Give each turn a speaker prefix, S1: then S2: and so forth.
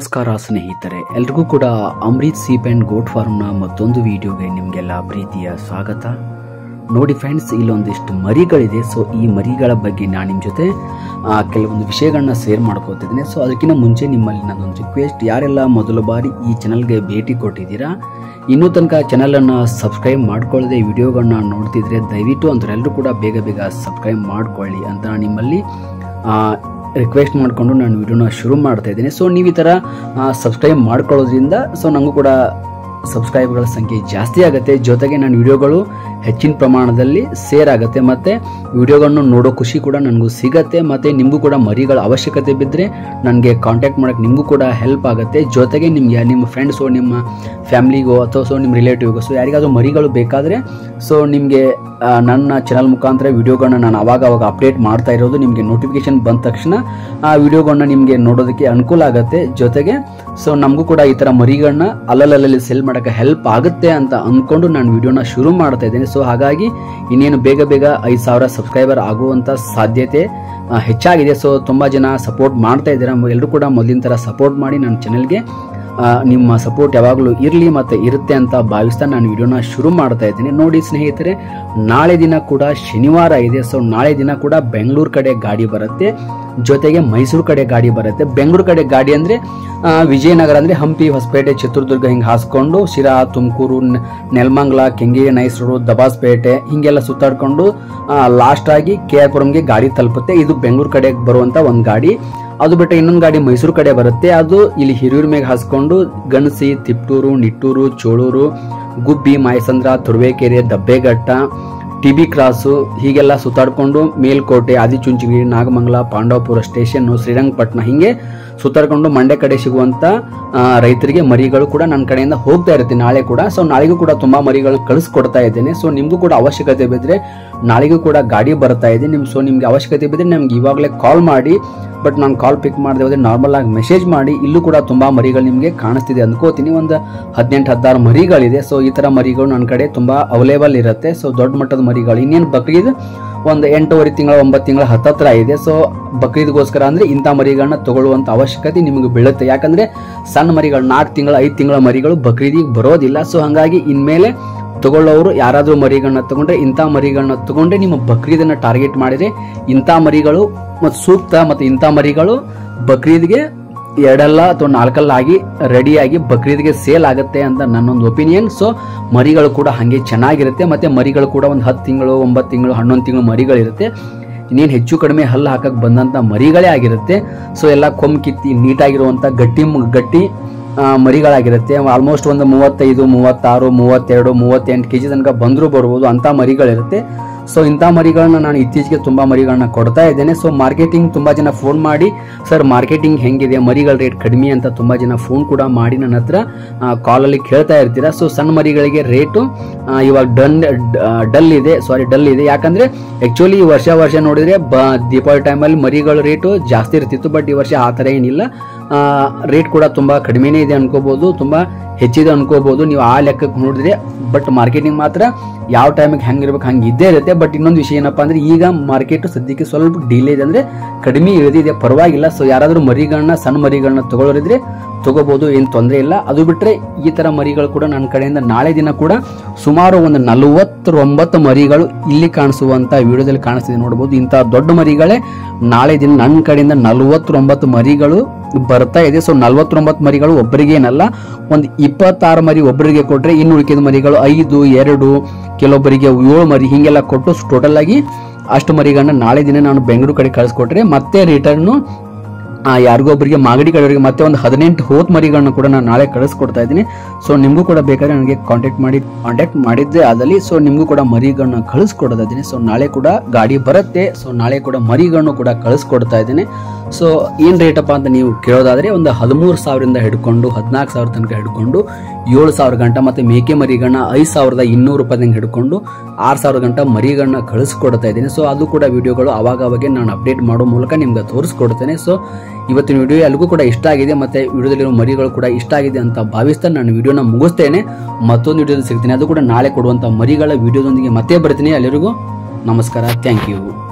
S1: ನಮಸ್ಕಾರ ಸ್ನೇಹಿತರೆ ಎಲ್ರಿಗೂ ಕೂಡ ಅಮೃತ್ ಸೀಪ್ ಆ್ಯಂಡ್ ಗೋಟ್ ಫಾರ್ಮ್ನ ಮತ್ತೊಂದು ವಿಡಿಯೋಗೆ ನಿಮಗೆಲ್ಲ ಪ್ರೀತಿಯ ಸ್ವಾಗತ ನೋಡಿ ಫ್ರೆಂಡ್ಸ್ ಇಲ್ಲೊಂದಿಷ್ಟು ಮರಿಗಳಿದೆ ಸೊ ಈ ಮರಿಗಳ ಬಗ್ಗೆ ನಾನು ನಿಮ್ಮ ಜೊತೆ ಆ, ಕೆಲವೊಂದು ವಿಷಯಗಳನ್ನ ಶೇರ್ ಮಾಡ್ಕೋತಿದ್ದೀನಿ ಸೊ ಅದಕ್ಕಿಂತ ಮುಂಚೆ ನಿಮ್ಮಲ್ಲಿ ನನ್ನೊಂದು ರಿಕ್ವೆಸ್ಟ್ ಯಾರೆಲ್ಲ ಮೊದಲ ಬಾರಿ ಈ ಚಾನಲ್ಗೆ ಭೇಟಿ ಕೊಟ್ಟಿದ್ದೀರಾ ಇನ್ನೂ ತನಕ ಚಾನಲನ್ನು ಸಬ್ಸ್ಕ್ರೈಬ್ ಮಾಡ್ಕೊಳ್ಳದೆ ವಿಡಿಯೋಗಳನ್ನ ನೋಡ್ತಿದ್ರೆ ದಯವಿಟ್ಟು ಅಂಥವ್ರೆಲ್ಲರೂ ಕೂಡ ಬೇಗ ಬೇಗ ಸಬ್ಸ್ಕ್ರೈಬ್ ಮಾಡ್ಕೊಳ್ಳಿ ಅಂತ ನಾನು ನಿಮ್ಮಲ್ಲಿ ರಿಕ್ವೆಸ್ಟ್ ಮಾಡಿಕೊಂಡು ನಾನು ವಿಡಿಯೋನ ಶುರು ಮಾಡ್ತಾ ಇದ್ದೀನಿ ಸೊ ನೀವು ಈ ಥರ ಸಬ್ಸ್ಕ್ರೈಬ್ ಮಾಡ್ಕೊಳ್ಳೋದ್ರಿಂದ ಸೊ ನನಗೂ ಕೂಡ ಸಬ್ಸ್ಕ್ರೈಬ್ಗಳ ಸಂಖ್ಯೆ ಜಾಸ್ತಿ ಆಗುತ್ತೆ ಜೊತೆಗೆ ನನ್ನ ವಿಡಿಯೋಗಳು ಹೆಚ್ಚಿನ ಪ್ರಮಾಣದಲ್ಲಿ ಸೇರ್ ಆಗುತ್ತೆ ಮತ್ತು ವಿಡಿಯೋಗಳನ್ನು ನೋಡೋ ಖುಷಿ ಕೂಡ ನನಗೂ ಸಿಗತ್ತೆ ಮತ್ತು ನಿಮಗೂ ಕೂಡ ಮರಿಗಳ ಅವಶ್ಯಕತೆ ಬಿದ್ದರೆ ನನಗೆ ಕಾಂಟ್ಯಾಕ್ಟ್ ಮಾಡೋಕ್ಕೆ ನಿಮಗೂ ಕೂಡ ಹೆಲ್ಪ್ ಆಗುತ್ತೆ ಜೊತೆಗೆ ನಿಮಗೆ ನಿಮ್ಮ ಫ್ರೆಂಡ್ಸು ನಿಮ್ಮ ಫ್ಯಾಮ್ಲಿಗೋ ಅಥವಾ ಸೊ ನಿಮ್ಮ ರಿಲೇಟಿವ್ಗೋ ಸೊ ಯಾರಿಗಾದ್ರೂ ಮರಿಗಳು ಬೇಕಾದರೆ ಸೊ ನಿಮಗೆ ನನ್ನ ಚಾನಲ್ ಮುಖಾಂತರ ವಿಡಿಯೋಗಳನ್ನ ನಾನು ಅವಾಗ ಅವಾಗ ಅಪ್ಡೇಟ್ ಮಾಡ್ತಾ ಇರೋದು ನಿಮಗೆ ನೋಟಿಫಿಕೇಶನ್ ಬಂದ ತಕ್ಷಣ ಆ ವಿಡಿಯೋಗಳನ್ನ ನಿಮಗೆ ನೋಡೋದಕ್ಕೆ ಅನುಕೂಲ ಆಗುತ್ತೆ ಜೊತೆಗೆ ಸೊ ನಮಗೂ ಕೂಡ ಈ ಥರ ಮರಿಗಳನ್ನ ಅಲ್ಲಲ್ಲಲ್ಲಿ ಸೆಲ್ ಮಾಡೋಕ್ಕೆ ಹೆಲ್ಪ್ ಆಗುತ್ತೆ ಅಂತ ಅಂದ್ಕೊಂಡು ನಾನು ವಿಡಿಯೋನ ಶುರು ಮಾಡ್ತಾ ಇದ್ದೀನಿ ಸೊ ಹಾಗಾಗಿ ಇನ್ನೇನು ಬೇಗ ಬೇಗ ಐದು ಸಾವಿರ ಸಬ್ಸ್ಕ್ರೈಬರ್ ಆಗುವಂಥ ಸಾಧ್ಯತೆ ಆ, ಹೆಚ್ಚಾಗಿದೆ ಸೊ ತುಂಬ ಜನ ಸಪೋರ್ಟ್ ಮಾಡ್ತಾ ಇದ್ದೀರಾ ಎಲ್ಲರೂ ಕೂಡ ಮೊದಲಿನ ಥರ ಸಪೋರ್ಟ್ ಮಾಡಿ ನನ್ನ ಚಾನಲ್ಗೆ ಆ, ನಿಮ್ಮ ಸಪೋರ್ಟ್ ಯಾವಾಗಲೂ ಇರಲಿ ಮತ್ತು ಇರುತ್ತೆ ಅಂತ ಭಾವಿಸ್ತಾ ನಾನು ವಿಡಿಯೋನ ಶುರು ಮಾಡ್ತಾ ಇದ್ದೀನಿ ನೋಡಿ ಸ್ನೇಹಿತರೆ ನಾಳೆ ದಿನ ಕೂಡ ಶನಿವಾರ ಇದೆ ಸೊ ನಾಳೆ ದಿನ ಕೂಡ ಬೆಂಗಳೂರು ಕಡೆ ಗಾಡಿ ಬರುತ್ತೆ ಜೊತೆಗೆ ಮೈಸೂರು ಕಡೆ ಗಾಡಿ ಬರುತ್ತೆ ಬೆಂಗಳೂರು ಕಡೆ ಗಾಡಿ ಅಂದರೆ ವಿಜಯನಗರ ಅಂದರೆ ಹಂಪಿ ಹೊಸಪೇಟೆ ಚಿತ್ರದುರ್ಗ ಹಿಂಗೆ ಹಾಸ್ಕೊಂಡು ಶಿರಾ ತುಮಕೂರು ನೆಲಮಂಗಲ ಕೆಂಗೇರಿ ನೈಸ್ ರೋಡ್ ದಬಾಸ್ಪೇಟೆ ಹಿಂಗೆಲ್ಲ ಸುತ್ತಾಡ್ಕೊಂಡು ಲಾಸ್ಟ್ ಆಗಿ ಕೆ ಆರ್ ಪುರಂಗೆ ಗಾಡಿ ತಲುಪುತ್ತೆ ಇದು ಬೆಂಗಳೂರು ಕಡೆ ಬರುವಂಥ ಒಂದು ಗಾಡಿ ಅದು ಬಿಟ್ಟು ಇನ್ನೊಂದು ಗಾಡಿ ಮೈಸೂರು ಕಡೆ ಬರುತ್ತೆ ಅದು ಇಲ್ಲಿ ಹಿರಿಯೂರ್ ಮೇಲೆ ಹಾಸ್ಕೊಂಡು ಗಣಸಿ Tiptur Nittur Cholur Gubbi Mayasandra Turuvekere Dabbeghatta T B cross ಹೀಗೆಲ್ಲ ಸುತ್ತಾಡ್ಕೊಂಡು ಮೇಲ್ಕೋಟೆ ಆದಿಚುಂಚನಗಿರಿ ನಾಗಮಂಗಲ ಪಾಂಡವಪುರ ಸ್ಟೇಷನ್ನು ಶ್ರೀರಂಗಪಟ್ಟಣ ಹೀಗೆ ಸುತ್ತಾಡ್ಕೊಂಡು ಮಂಡ್ಯ ಕಡೆ ಸಿಗುವಂತ ಆ, ರೈತರಿಗೆ ಮರಿಗಳು ಕೂಡ ನನ್ನ ಕಡೆಯಿಂದ ಹೋಗ್ತಾ ಇರುತ್ತೆ ನಾಳೆ ಕೂಡ ಸೊ ನಾಳೆಗೂ ಕೂಡ ತುಂಬಾ ಮರಿಗಳು ಕಳಿಸ್ಕೊಡ್ತಾ ಇದ್ದೇನೆ ಸೊ ನಿಮಗೂ ಕೂಡ ಅವಶ್ಯಕತೆ ಬಿದ್ದರೆ ನಾಳೆಗೂ ಕೂಡ ಗಾಡಿ ಬರ್ತಾ ಇದೆ ನಿಮ್ ಸೊ ನಿಮ್ಗೆ ಅವಶ್ಯಕತೆ ಬಿದ್ದರೆ ನಮ್ಗೆ ಇವಾಗಲೇ ಕಾಲ್ ಮಾಡಿ ಬಟ್ ನಾನು ಕಾಲ್ ಪಿಕ್ ಮಾಡದೆ ಹೋದ್ರೆ ನಾರ್ಮಲ್ ಆಗಿ ಮೆಸೇಜ್ ಮಾಡಿ ಇಲ್ಲೂ ಕೂಡ ತುಂಬಾ ಮರಿಗಳು ನಿಮಗೆ ಕಾಣಿಸ್ತಿದೆ ಅಂದ್ಕೋತೀನಿ ಒಂದು ಹದಿನೆಂಟು ಹದಿನಾರು ಮರಿಗಳಿದೆ ಸೊ ಈ ತರ ಮರಿಗಳು ನನ್ನ ಕಡೆ ತುಂಬಾ ಅವೈಲೇಬಲ್ ಇರುತ್ತೆ ಸೊ ದೊಡ್ಡ ಮಟ್ಟದ ಮರಿಗಳು ಇನ್ನೇನು ಬಕ್ರೀದ್ ಒಂದು ಎಂಟೂವರೆ ತಿಂಗಳ ಒಂಬತ್ತು ತಿಂಗಳ ಹತ್ತತ್ರ ಇದೆ ಸೊ ಬಕ್ರೀದ್ಗೋಸ್ಕರ ಅಂದ್ರೆ ಇಂಥ ಮರಿಗಳನ್ನ ತಗೊಳ್ಳುವಂತ ಅವಶ್ಯಕತೆ ನಿಮಗೆ ಬೀಳುತ್ತೆ ಯಾಕಂದ್ರೆ ಸಣ್ಣ ಮರಿಗಳು ನಾಲ್ಕು ತಿಂಗಳ ಐದು ತಿಂಗಳ ಮರಿಗಳು ಬಕ್ರೀದಿಗೆ ಬರೋದಿಲ್ಲ ಸೊ ಹಾಗಾಗಿ ಇನ್ಮೇಲೆ ತಗೊಳ್ಳೋರು ಯಾರಾದರೂ ಮರಿಗಳನ್ನ ತಗೊಂಡ್ರೆ ಇಂಥ ಮರಿಗಳನ್ನ ತಗೊಂಡ್ರೆ ನಿಮ್ಮ ಬಕ್ರೀದನ್ನ ಟಾರ್ಗೆಟ್ ಮಾಡಿದ್ರೆ ಇಂಥ ಮರಿಗಳು ಮತ್ತು ಸೂಕ್ತ ಮತ್ತು ಇಂಥ ಮರಿಗಳು ಬಕ್ರೀದ್ಗೆ ಎರಡಲ್ಲ ಅಥವಾ ನಾಲ್ಕಲ್ಲ ಆಗಿ ರೆಡಿಯಾಗಿ ಬಕ್ರೀದ್ಗೆ ಸೇಲ್ ಆಗುತ್ತೆ ಅಂತ ನನ್ನೊಂದು ಒಪಿನಿಯನ್ ಸೊ ಮರಿಗಳು ಕೂಡ ಹಾಗೆ ಚೆನ್ನಾಗಿರುತ್ತೆ ಮತ್ತೆ ಮರಿಗಳು ಕೂಡ ಒಂದು ಹತ್ತು ತಿಂಗಳು ಒಂಬತ್ತು ತಿಂಗಳು ಹನ್ನೊಂದು ತಿಂಗಳು ಮರಿಗಳಿರುತ್ತೆ ಇನ್ನೇನು ಹೆಚ್ಚು ಕಡಿಮೆ ಹಲ್ಲು ಹಾಕಕ್ಕೆ ಬಂದಂಥ ಮರಿಗಳೇ ಆಗಿರುತ್ತೆ ಸೊ ಎಲ್ಲ ಕೊಂಬ್ ಕಿತ್ತಿ ನೀಟಾಗಿರುವಂಥ ಗಟ್ಟಿ ಮ್- ಗಟ್ಟಿ ಆ, ಮರಿಗಳಾಗಿರುತ್ತೆ ಆಲ್ಮೋಸ್ಟ್ ಒಂದು ಮೂವತ್ತೈದು ಮೂವತ್ತಾರು ಮೂವತ್ತೆರಡು ಮೂವತ್ತೆಂಟು ಕೆ ಜಿ ತನಕ ಬಂದರೂ ಬರ್ಬೋದು ಅಂಥ ಮರಿಗಳಿರುತ್ತೆ ಸೊ ಇಂಥ ಮರಿಗಳನ್ನ ನಾನು ಇತ್ತೀಚೆಗೆ ತುಂಬ ಮರಿಗಳನ್ನ ಕೊಡ್ತಾ ಇದ್ದೇನೆ ಸೊ ಮಾರ್ಕೆಟಿಂಗ್ ತುಂಬ ಜನ ಫೋನ್ ಮಾಡಿ ಸರ್ ಮಾರ್ಕೆಟಿಂಗ್ ಹೆಂಗಿದೆ ಮರಿಗಳ ರೇಟ್ ಕಡಿಮೆ ಅಂತ ತುಂಬ ಜನ ಫೋನ್ ಕೂಡ ಮಾಡಿ ನನ್ನ ಹತ್ರ ಕಾಲಲ್ಲಿ ಕೇಳ್ತಾ ಇರ್ತೀರಾ ಸೊ ಸಣ್ಣ ಮರಿಗಳಿಗೆ ರೇಟು ಇವಾಗ ಡನ್ ಡಲ್ ಇದೆ ಸಾರಿ ಡಲ್ ಇದೆ ಯಾಕಂದ್ರೆ ಆಕ್ಚುಲಿ ಈ ವರ್ಷ ವರ್ಷ ನೋಡಿದ್ರೆ ಬ ದೀಪಾವಳಿ ಟೈಮಲ್ಲಿ ಮರಿಗಳ ರೇಟು ಜಾಸ್ತಿ ಇರ್ತಿತ್ತು ಬಟ್ ಈ ವರ್ಷ ಆ ಥರ ಏನಿಲ್ಲ ರೇಟ್ ಕೂಡ ತುಂಬ ಕಡಿಮೆನೇ ಇದೆ ಅನ್ಕೋಬಹುದು ತುಂಬ ಹೆಚ್ಚಿದೆ ಅನ್ಕೋಬಹುದು ನೀವು ಆ ಲೆಕ್ಕಕ್ಕೆ ನೋಡಿದ್ರೆ ಬಟ್ ಮಾರ್ಕೆಟಿಂಗ್ ಮಾತ್ರ ಯಾವ ಟೈಮಿಗೆ ಹೆಂಗಿರ್ಬೇಕು ಹಂಗೆ ಇದ್ದೇ ಇರುತ್ತೆ ಬಟ್ ಇನ್ನೊಂದು ವಿಷಯ ಏನಪ್ಪಾ ಅಂದ್ರೆ ಈಗ ಮಾರ್ಕೆಟ್ ಸದ್ಯಕ್ಕೆ ಸ್ವಲ್ಪ ಡಿಲೇ ಇದೆ ಅಂದ್ರೆ ಕಡಿಮೆ ಇಳಿದಿದೆ ಪರವಾಗಿಲ್ಲ ಸೊ ಯಾರಾದರೂ ಮರಿಗಳನ್ನ ಸಣ್ಣ ಮರಿಗಳನ್ನ ತಗೊಳ್ಳೋರಿದ್ರೆ ತಗೋಬಹುದು ಏನು ತೊಂದರೆ ಇಲ್ಲ ಅದು ಬಿಟ್ರೆ ಈ ತರ ಮರಿಗಳು ಕೂಡ ನನ್ನ ಕಡೆಯಿಂದ ನಾಳೆ ದಿನ ಕೂಡ ಸುಮಾರು ಒಂದು ನಲವತ್ತೊಂಬತ್ತು ಮರಿಗಳು ಇಲ್ಲಿ ಕಾಣಿಸುವಂತ ವಿಡಿಯೋದಲ್ಲಿ ಕಾಣಿಸ್ತಿದೆ ನೋಡಬಹುದು ಇಂತಹ ದೊಡ್ಡ ಮರಿಗಳೇ ನಾಳೆ ದಿನ ನನ್ನ ಕಡೆಯಿಂದ ನಲವತ್ತೊಂಬತ್ತು ಮರಿಗಳು ಬರ್ತಾ ಇದೆ ಸೊ ನಲವತ್ತೊಂಬತ್ತು ಮರಿಗಳು ಒಬ್ಬರಿಗೆ ಏನಲ್ಲ ಒಂದು ಇಪ್ಪತ್ತಾರು ಮರಿ ಒಬ್ಬರಿಗೆ ಕೊಟ್ರೆ ಇನ್ನು ಉಳಿಕೆದ ಮರಿಗಳು ಐದು ಎರಡು ಕೆಲವೊಬ್ಬರಿಗೆ ಏಳು ಮರಿ ಹಿಂಗೆಲ್ಲ ಕೊಟ್ಟು ಟೋಟಲ್ ಆಗಿ ಅಷ್ಟು ಮರಿಗಳನ್ನ ನಾಳೆ ದಿನ ನಾನು ಬೆಂಗಳೂರು ಕಡೆ ಕಳಿಸ್ಕೊಟ್ರೆ ಮತ್ತೆ ರಿಟರ್ನು ಆ, ಯಾರಿಗೋ ಒಬ್ಬರಿಗೆ ಮಾಗಡಿ ಕಡೆಯವರಿಗೆ ಮತ್ತೆ ಒಂದು ಹದಿನೆಂಟು ಹೋತ್ ಮರಿಗಳನ್ನ ಕೂಡ ನಾನು ನಾಳೆ ಕಳಿಸ್ಕೊಡ್ತಾ ಇದ್ದೀನಿ ಸೊ ನಿಮಗೂ ಕೂಡ ಬೇಕಾದ್ರೆ ನನಗೆ ಕಾಂಟ್ಯಾಕ್ಟ್ ಮಾಡಿ ಕಾಂಟ್ಯಾಕ್ಟ್ ಮಾಡಿದ್ದೆ ಆದಲ್ಲಿ ಸೊ ನಿಮಗೂ ಕೂಡ ಮರಿಗಳನ್ನ ಕಳಿಸ್ಕೊಡ್ತಾ ಇದ್ದೀನಿ ಸೊ ನಾಳೆ ಕೂಡ ಗಾಡಿ ಬರುತ್ತೆ ಸೊ ನಾಳೆ ಕೂಡ ಮರಿಗಳನ್ನು ಕೂಡ ಕಳಿಸ್ಕೊಡ್ತಾ ಇದ್ದೀನಿ ಸೊ ಏನು ರೇಟಪ್ಪ ಅಂತ ನೀವು ಕೇಳೋದಾದ್ರೆ ಒಂದು ಹದಿಮೂರು ಸಾವಿರದಿಂದ ಹಿಡ್ಕೊಂಡು ಹದಿನಾಲ್ಕು ಸಾವಿರ ತನಕ ಹಿಡ್ಕೊಂಡು ಏಳು ಸಾವಿರ ಗಂಟ ಮತ್ತು ಮೇಕೆ ಮರಿಗಳನ್ನ ಐದು ಸಾವಿರದ ಇನ್ನೂರು ರೂಪಾಯಿದಂಗೆ ಹಿಡ್ಕೊಂಡು ಆರು ಸಾವಿರ ಗಂಟ ಮರಿಗಳನ್ನ ಕಳಿಸ್ಕೊಡ್ತಾ ಇದ್ದೀನಿ ಸೊ ಅದು ಕೂಡ ವಿಡಿಯೋಗಳು ಅವಾಗ ಅವಾಗೆ ನಾನು ಅಪ್ಡೇಟ್ ಮಾಡೋ ಮೂಲಕ ನಿಮ್ಗೆ ತೋರಿಸ್ಕೊಡ್ತೇನೆ ಸೊ ಇವತ್ತಿನ ವಿಡಿಯೋ ಎಲ್ರಿಗೂ ಕೂಡ ಇಷ್ಟ ಆಗಿದೆ ಮತ್ತೆ ವಿಡಿಯೋದಲ್ಲಿರೋ ಮರಿಗಳು ಕೂಡ ಇಷ್ಟ ಆಗಿದೆ ಅಂತ ಭಾವಿಸ್ತಾ ನಾನು ವಿಡಿಯೋನ ಮುಗಿಸ್ತೇನೆ ಮತ್ತೊಂದು ವಿಡಿಯೋದಲ್ಲಿ ಸಿಗ್ತೀನಿ ಅದು ಕೂಡ ನಾಳೆ ಕೊಡುವಂಥ ಮರಿಗಳ ವಿಡಿಯೋದೊಂದಿಗೆ ಮತ್ತೆ ಬರ್ತೀನಿ ಎಲ್ಲರಿಗೂ ನಮಸ್ಕಾರ ಥ್ಯಾಂಕ್ ಯು